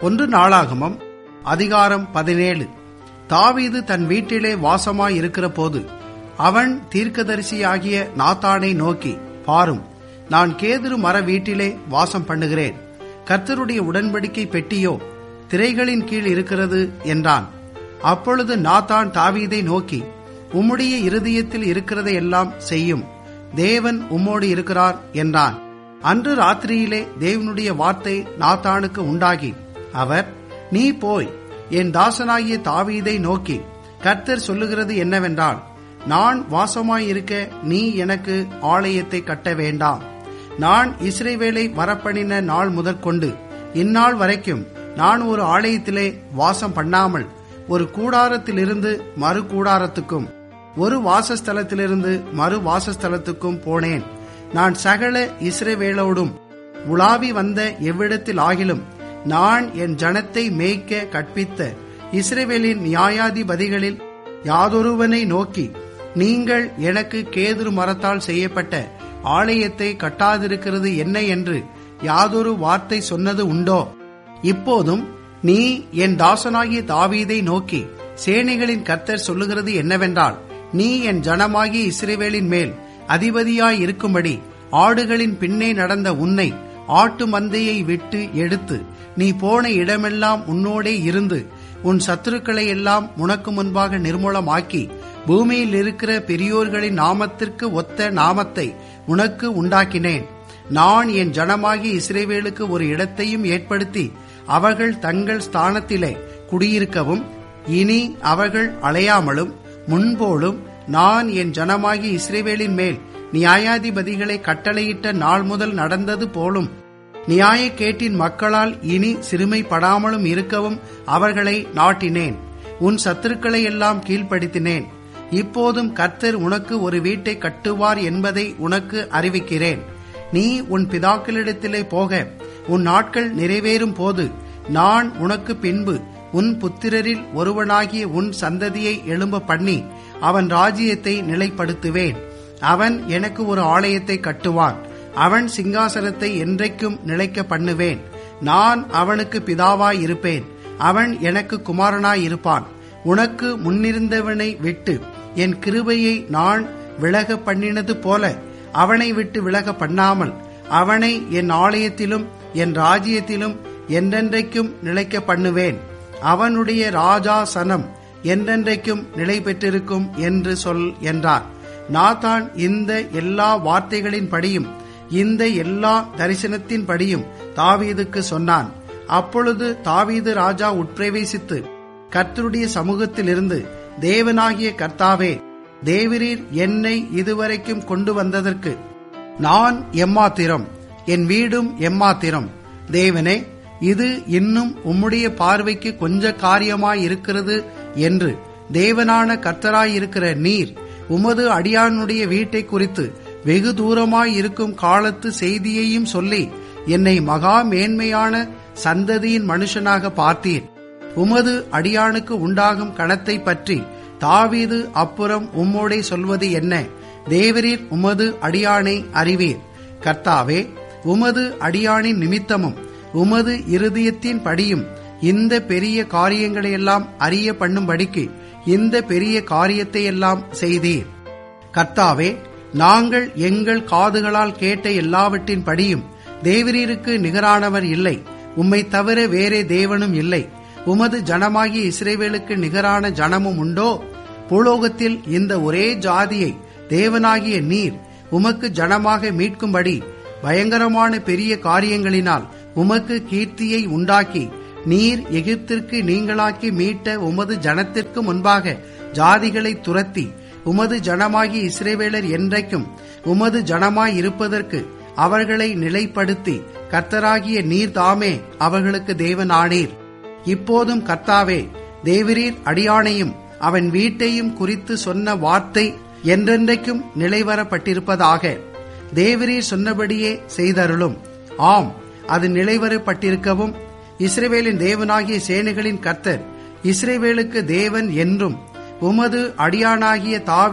ஒன்று நாளாகமம் அதிகாரம் பதினேழு தாவீது தன் வீட்டிலே வாசமாய் இருக்கிற போது அவன் தீர்க்கதரிசியாகிய நாத்தானை நோக்கி பாரும் நான் கேதுரு மர வீட்டிலே வாசம் பண்ணுகிறேன் கர்த்தருடைய உடன்படிக்கை பெட்டியோ திரைகளின் கீழ் இருக்கிறது என்றான் அப்பொழுது நாத்தான் தாவீதை நோக்கி உம்முடைய இருதயத்தில் இருக்கிறதை எல்லாம் செய்யும் தேவன் உம்மோடு இருக்கிறார் என்றான் அன்று ராத்திரியிலே தேவனுடைய வார்த்தை நாத்தானுக்கு உண்டாகி அவர் நீ போய் என் தாசனாகிய தாவீதை நோக்கி கர்த்தர் சொல்லுகிறது என்னவென்றால் நான் வாசமாயிருக்க நீ எனக்கு ஆலயத்தை கட்ட வேண்டாம் நான் இஸ்ரேவேலை வரப்பண்ணின நாள் முதற்கொண்டு இந்நாள் வரைக்கும் நான் ஒரு ஆலயத்திலே வாசம் பண்ணாமல் ஒரு கூடாரத்திலிருந்து மறு கூடாரத்துக்கும் ஒரு வாசஸ்தலத்திலிருந்து மறு வாசஸ்தலத்துக்கும் போனேன் நான் சகல இஸ்ரேவேலோடும் உலாவி வந்த எவ்விடத்தில் ஆகிலும் நான் என் ஜனத்தை மேய்க்க கற்பித்த இஸ்ரேவேலின் நியாயாதிபதிகளில் யாதொருவனை நோக்கி நீங்கள் எனக்கு கேதுரு மரத்தால் செய்யப்பட்ட ஆலயத்தை கட்டாதிருக்கிறது என்ன என்று யாதொரு வார்த்தை சொன்னது உண்டோ இப்போதும் நீ என் தாசனாகிய தாவீதை நோக்கி சேனைகளின் கர்த்தர் சொல்லுகிறது என்னவென்றால் நீ என் ஜனமாகிய இஸ்ரேவேலின் மேல் அதிபதியாய் இருக்கும்படி ஆடுகளின் பின்னே நடந்த உன்னை ஆட்டு மந்தையை விட்டு எடுத்து நீ போன இடமெல்லாம் உன்னோடே இருந்து உன் சத்துருக்களை எல்லாம் உனக்கு முன்பாக நிர்மூலமாக்கி பூமியில் இருக்கிற பெரியோர்களின் நாமத்திற்கு ஒத்த நாமத்தை உனக்கு உண்டாக்கினேன் நான் என் ஜனமாகி இஸ்ரேவேலுக்கு ஒரு இடத்தையும் ஏற்படுத்தி அவர்கள் தங்கள் ஸ்தானத்திலே குடியிருக்கவும் இனி அவர்கள் அலையாமலும் முன்போலும் நான் என் ஜனமாகி இஸ்ரேவேலின் மேல் நியாயாதிபதிகளை கட்டளையிட்ட நாள் முதல் நடந்தது போலும் நியாய கேட்டின் மக்களால் இனி சிறுமைப்படாமலும் இருக்கவும் அவர்களை நாட்டினேன் உன் சத்துருக்களை எல்லாம் கீழ்ப்படுத்தினேன் இப்போதும் கர்த்தர் உனக்கு ஒரு வீட்டை கட்டுவார் என்பதை உனக்கு அறிவிக்கிறேன் நீ உன் பிதாக்களிடத்திலே போக உன் நாட்கள் நிறைவேறும் போது நான் உனக்கு பின்பு உன் புத்திரரில் ஒருவனாகிய உன் சந்ததியை எழும்ப பண்ணி அவன் ராஜ்யத்தை நிலைப்படுத்துவேன் அவன் எனக்கு ஒரு ஆலயத்தை கட்டுவான் அவன் சிங்காசனத்தை என்றைக்கும் நிலைக்க பண்ணுவேன் நான் அவனுக்கு பிதாவாய் இருப்பேன் அவன் எனக்கு குமாரனாய் இருப்பான் உனக்கு முன்னிருந்தவனை விட்டு என் கிருபையை நான் விலக பண்ணினது போல அவனை விட்டு விலக பண்ணாமல் அவனை என் ஆலயத்திலும் என் ராஜ்யத்திலும் என்றென்றைக்கும் நிலைக்க பண்ணுவேன் அவனுடைய ராஜாசனம் என்றென்றைக்கும் நிலை பெற்றிருக்கும் என்று சொல் என்றார் நாத்தான் இந்த எல்லா வார்த்தைகளின் படியும் இந்த எல்லா தரிசனத்தின் படியும் தாவீதுக்கு சொன்னான் அப்பொழுது தாவீது ராஜா உட்பிரவேசித்து கர்த்தருடைய சமூகத்திலிருந்து தேவனாகிய கர்த்தாவே தேவரீர் என்னை இதுவரைக்கும் கொண்டு வந்ததற்கு நான் எம்மாத்திரம் என் வீடும் எம்மாத்திரம் தேவனே இது இன்னும் உம்முடைய பார்வைக்கு கொஞ்ச காரியமாய் இருக்கிறது என்று தேவனான கர்த்தராயிருக்கிற நீர் உமது அடியானுடைய வீட்டை குறித்து வெகு தூரமாய் இருக்கும் காலத்து செய்தியையும் சொல்லி என்னை மகா மேன்மையான சந்ததியின் மனுஷனாக பார்த்தீர் உமது அடியானுக்கு உண்டாகும் கணத்தை பற்றி தாவீது அப்புறம் உம்மோடே சொல்வது என்ன தேவரீர் உமது அடியானை அறிவீர் கர்த்தாவே உமது அடியானின் நிமித்தமும் உமது இருதயத்தின் படியும் இந்த பெரிய காரியங்களையெல்லாம் அறிய பண்ணும்படிக்கு இந்த பெரிய காரியத்தை எல்லாம் செய்தீர் கர்த்தாவே நாங்கள் எங்கள் காதுகளால் கேட்ட எல்லாவற்றின் படியும் தேவரீருக்கு நிகரானவர் இல்லை உம்மை தவிர வேறே தேவனும் இல்லை உமது ஜனமாகிய இஸ்ரேவேலுக்கு நிகரான ஜனமும் உண்டோ பூலோகத்தில் இந்த ஒரே ஜாதியை தேவனாகிய நீர் உமக்கு ஜனமாக மீட்கும்படி பயங்கரமான பெரிய காரியங்களினால் உமக்கு கீர்த்தியை உண்டாக்கி நீர் எகிப்திற்கு நீங்களாக்கி மீட்ட உமது ஜனத்திற்கு முன்பாக ஜாதிகளை துரத்தி உமது ஜனமாகி இஸ்ரேவேலர் என்றைக்கும் உமது ஜனமாய் இருப்பதற்கு அவர்களை நிலைப்படுத்தி கர்த்தராகிய நீர் தாமே அவர்களுக்கு தேவனானீர் இப்போதும் கர்த்தாவே தேவரீர் அடியானையும் அவன் வீட்டையும் குறித்து சொன்ன வார்த்தை என்றென்றைக்கும் நிலைவரப்பட்டிருப்பதாக தேவரீர் சொன்னபடியே செய்தருளும் ஆம் அது நிலைவரப்பட்டிருக்கவும் இஸ்ரேவேலின் தேவனாகிய சேனைகளின் கர்த்தர் இஸ்ரேவேலுக்கு தேவன் என்றும் உமது அடியானாகிய தாவி